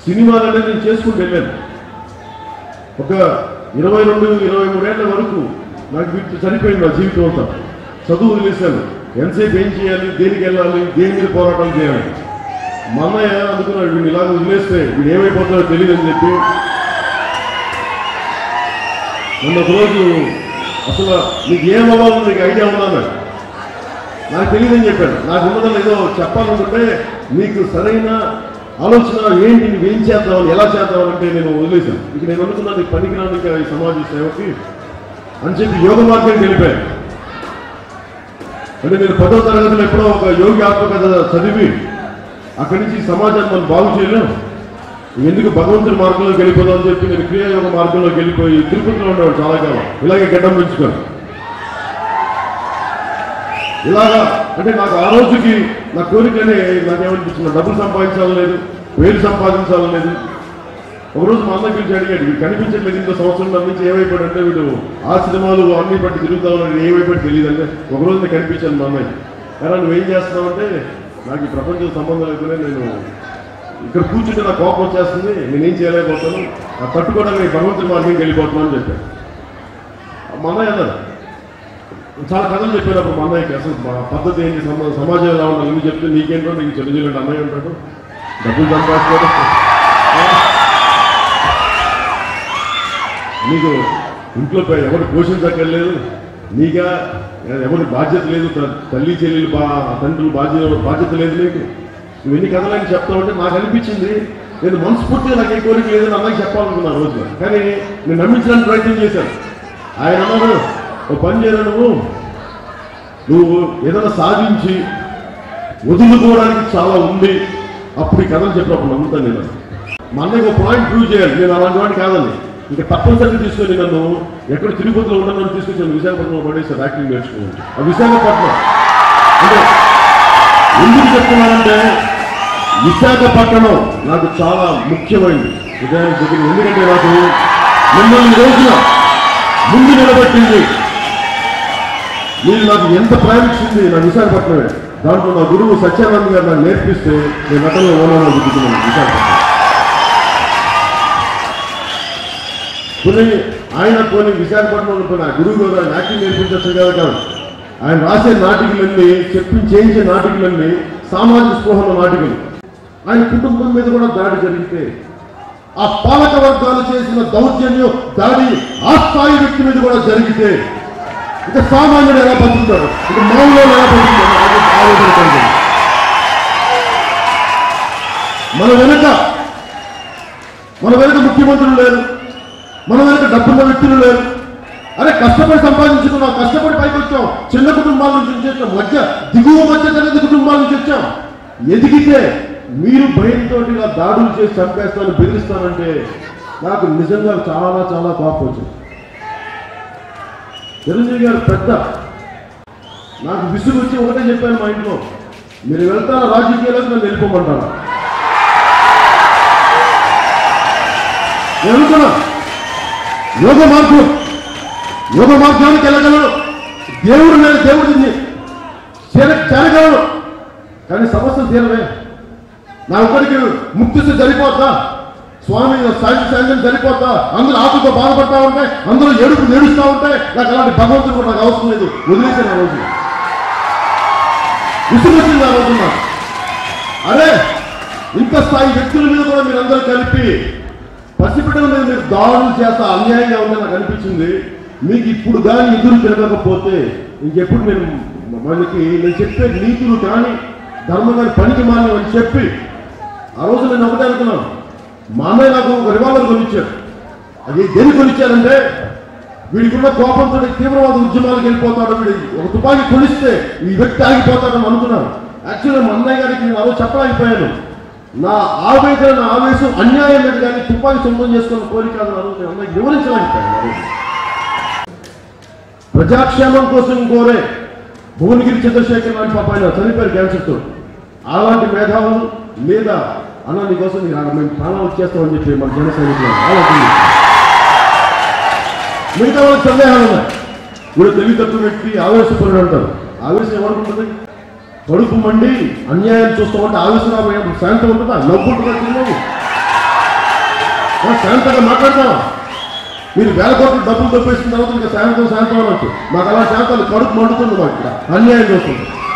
సినిమాలనే నేను చేసుకుంటూ వెళ్ళాను ఒక ఇరవై రెండు ఇరవై మూడేళ్ల వరకు నాకు వీటి చనిపోయింది నా జీవితం అంతా చదువు వదిలేశాను ఎంతసేపు ఏం చేయాలి దేనికి వెళ్ళాలి దేని మీద పోరాటం చేయాలి మా అన్నయ్య అనుకున్నాడు వీడిని ఇలాగ వదిలేస్తే వీడు ఏమైపోతాడో తెలియదని చెప్పి మొన్న ఒక రోజు అసలు నీకు ఏం అవ్వాలో నీకు ఐడియా ఉందా అన్నాడు. నాకు తెలియదని చెప్పాడు నాకు ఉన్నదని ఏదో చెప్పాలనుకుంటే నీకు సరైన ఆలోచన ఏంటి నువ్వు ఏం చేద్దామని ఎలా చేద్దామని నేను వదిలేశాను ఇక నేను అనుకున్నాను నీకు పనికిరాను ఇంకా ఈ సమాజ సేవకి అని చెప్పి యోగ మార్గం గెలిపాను అంటే నేను పదో తరగతిలో ఎప్పుడో ఒక యోగి ఆత్మకథ చదివి అక్కడి నుంచి ఈ సమాజాన్ని మనం బాగు చేయలేం ఎందుకు భగవంతుడి మార్గంలోకి వెళ్ళిపోదాం అని చెప్పి నేను క్రియాయోగ మార్గంలోకి వెళ్ళిపోయి తిరుపతిలో ఉండేవాడు చాలా కాలం ఇలాగే గడ్డం పెంచుకొని ఇలాగా అంటే నాకు ఆ రోజుకి నా కోరికనే నాకేమనిపించింది డబ్బులు సంపాదించాలని లేదు పేరు సంపాదించాలని లేదు ఒకరోజు మా అన్న పిలిచి అడిగాడు వీడు కనిపించట్లేదు ఇంత సంవత్సరం నుంచి ఏమైపోయాడు అంటే వీడు ఆ సినిమాలు అన్ని పట్టి తిరుగుతా ఉన్నాడు ఏమైపోయాడు తెలియదు అంటే ఒకరోజు నేను కనిపించాను మా అన్నయ్య ఎలా నువ్వేం చేస్తున్నావు అంటే నాకు ఈ ప్రపంచం సంబంధం లేకుండా నేను ఇక్కడ కూర్చుంటే నాకు కోపం వచ్చేస్తుంది నేనేం చేయలేకపోతాను ఆ తట్టుకోవడానికి భగవంతుడి మార్గంకి వెళ్ళిపోతున్నాను అని చెప్పాను మా అన్నయ్య అన్నారు చాలా కథలు చెప్పేటప్పుడు మా అన్నయ్యకి అసలు మా పద్ధతి ఏంటి సమ- సమాజం ఎలా ఉండాలి నువ్వు చెప్తే నీకేంటో నీకు చిన్నజీలు అన్నయ్య ఉంటాడు డబ్బులు సంపాదించుకోవడం నీకు ఇంట్లో పై- ఎవరు పోషించక్కర్లేదు నీగా ఎవరి బాధ్యత లేదు త- తల్లి చెల్లెలు బా తండ్రులు బాధ్యత బాధ్యత లేదు నీకు నువ్వు ఎన్ని కథలని చెప్తావు అంటే నాకు అనిపించింది నేను మనస్ఫూర్తిగా నాకు ఏ కోరిక లేదని అన్నకి చెప్పాలనుకున్నా ఆ రోజు కానీ నేను నమ్మించడానికి ప్రయత్నం చేశాను ఆయన అన్నారు ఓ పని చేయరా నువ్వు నువ్వు ఏదైనా సాధించి వదులుకోవడానికి చాలా ఉంది అప్పుడు ఈ కథలు చెప్పినప్పుడు నమ్ముతాను నేను మా అన్నయ్య ఒక పాయింట్ ప్రూవ్ చేయాలి నేను అలాంటి వాడిని కాదని ఇంకా తప్పనిసరిగా తీసుకొని నన్ను ఎక్కడ తిరుపతిలో ఉండను తీసుకొచ్చి నన్ను విశాఖపట్నంలో పడేసారు యాక్టింగ్ నేర్చుకోవాలి ఆ విశాఖపట్నం అంటే ఎందుకు చెప్తున్నానంటే విశాఖపట్నం నాకు చాలా ముఖ్యమైనది ఉదయం దగ్గర ఎందుకంటే నాకు మిమ్మల్ని ఈ రోజున ముందు నిలబెట్టింది మీరు నాకు ఎంత ప్రేమించింది నా విశాఖపట్నమే దాంట్లో నా గురువు సత్యానంద్ గారు నాకు నేర్పిస్తే నేను నటనలో ఓనాలో దిగుతున్నాను విశాఖపట్నం కొన్ని ఆయన కొన్ని విశాఖపట్నంలో కొన్ని ఆ గురువు గారు ఆయన యాక్టింగ్ నేర్పించచ్చు కదా కాదు ఆయన రాసే నాటికలన్నీ చెప్పి చేయించే నాటికలన్నీ సామాజిక స్పృహల నాటికలు ఆయన కుటుంబం మీద కూడా దాడి జరిగితే ఆ పాలక వర్గాలు చేసిన దౌర్జన్యం దాడి ఆ స్థాయి వ్యక్తి మీద కూడా జరిగితే ఇక సామాన్యుడు ఎలా బతుకుతాడు ఇక మామూలు ఎలా బతుకుతాడు అనేది ఆలోచన కలిగింది. మన వెనుక మన వెనుక ముఖ్యమంత్రులు లేరు మన వెనుక డబ్బున్న వ్యక్తులు లేరు అరే కష్టపడి సంపాదించుకున్నాం కష్టపడి పైకి వచ్చాం చిన్న కుటుంబాల నుంచి వచ్చాం మధ్య దిగువ మధ్య తరగతి కుటుంబాల నుంచి వచ్చాం ఎదిగితే మీరు భయంతో ఇలా దాడులు చేసి చంపేస్తాను బెదిరిస్తానంటే నాకు నిజంగా చాలా చాలా కోపం వచ్చింది చిరంజీవి గారు పెద్ద నాకు విసుగు వచ్చి ఒకటే చెప్పాను మా ఇంట్లో మీరు వెళ్తారా రాజకీయాలకు నన్ను వెళ్ళిపోమంటారా నేను అనుకున్నా యోగ మార్గం యోగ మార్గానికి వెళ్ళగలను దేవుడు నేను దేవుడిని చేర- చేరగలను కానీ సమస్యలు తీరవే నా ఒక్కడికి ముక్తి సరిపోతా స్వామి సాయం సాయం సరిపోతా అందరూ ఆకుతో బాధపడతా ఉంటే అందరూ ఏడుపు నేడుస్తూ ఉంటే నాకు అలాంటి భగవంతుడు కూడా నాకు అవసరం లేదు వదిలేసాను ఆ రోజు విసుగొచ్చింది ఆ రోజు నాకు అరే ఇంత స్థాయి వ్యక్తుల మీద కూడా మీరందరూ కలిపి పసిబిడ్డల మీద మీరు దాడులు చేస్తా అన్యాయంగా ఉందని నాకు అనిపించింది మీకు ఇప్పుడు కానీ ఎదురు తిరగకపోతే ఇంకెప్పుడు నేను మనకి నేను చెప్పే నీతులు కానీ ధర్మం కానీ పనికి మానని చెప్పి ఆ రోజు నేను ఒకటే అనుకున్నాను మా అన్నయ్య నాకు ఒక రివాల్వర్ కొనిచ్చారు అది దేని కొనిచ్చారంటే వీడికున్న కోపంతో తీవ్రవాద ఉద్యమాలకు వెళ్ళిపోతాడు వీడి ఒక తుపాకీ కొనిస్తే ఈ వ్యక్తి ఆగిపోతాడని అనుకున్నాను యాక్చువల్గా మా అన్నయ్య గారికి నేను ఆ రోజు చెప్పలేకపోయాను నా ఆవేదన నా ఆవేశం అన్యాయం మీద కానీ తుపాకీ సొంతం చేసుకున్న కోరిక కాదు ఆ రోజు నేను అన్నయ్య వివరించలేకపోయాను ఆ రోజు ప్రజాక్షేమం కోసం కోరే భువనగిరి చంద్రశేఖర్ లాంటి పాప ఆయన చనిపోయారు క్యాన్సర్తో అలాంటి మేధావులు లేదా అన్న నీకోసం మీరు ఆడ మేము ప్రాణాలు వచ్చేస్తామని చెప్పి మన జన సైనికులు ఆలోచన మిగతా వాళ్ళకి సందేహాలు ఉన్నాయి ఇప్పుడు తెలివితత్వ వ్యక్తి ఆవేశపరుడు అంటారు ఆవేశం ఏమనుకుంటుంది కడుపు మండి అన్యాయం చూస్తూ ఉంటే ఆవేశం రాబోయే శాంతం ఉంటుందా నవ్వు ఉంటుందా చిన్నది శాంతంగా మాట్లాడదాం మీరు వేల కోట్లు డబ్బులు దొప్పేసిన తర్వాత ఇంకా శాంతం శాంతం అనొచ్చు మాకు అలా శాంతాలు కడుపు మండుతుంది మాకు ఇక్కడ అన్యాయం చూస్తుంది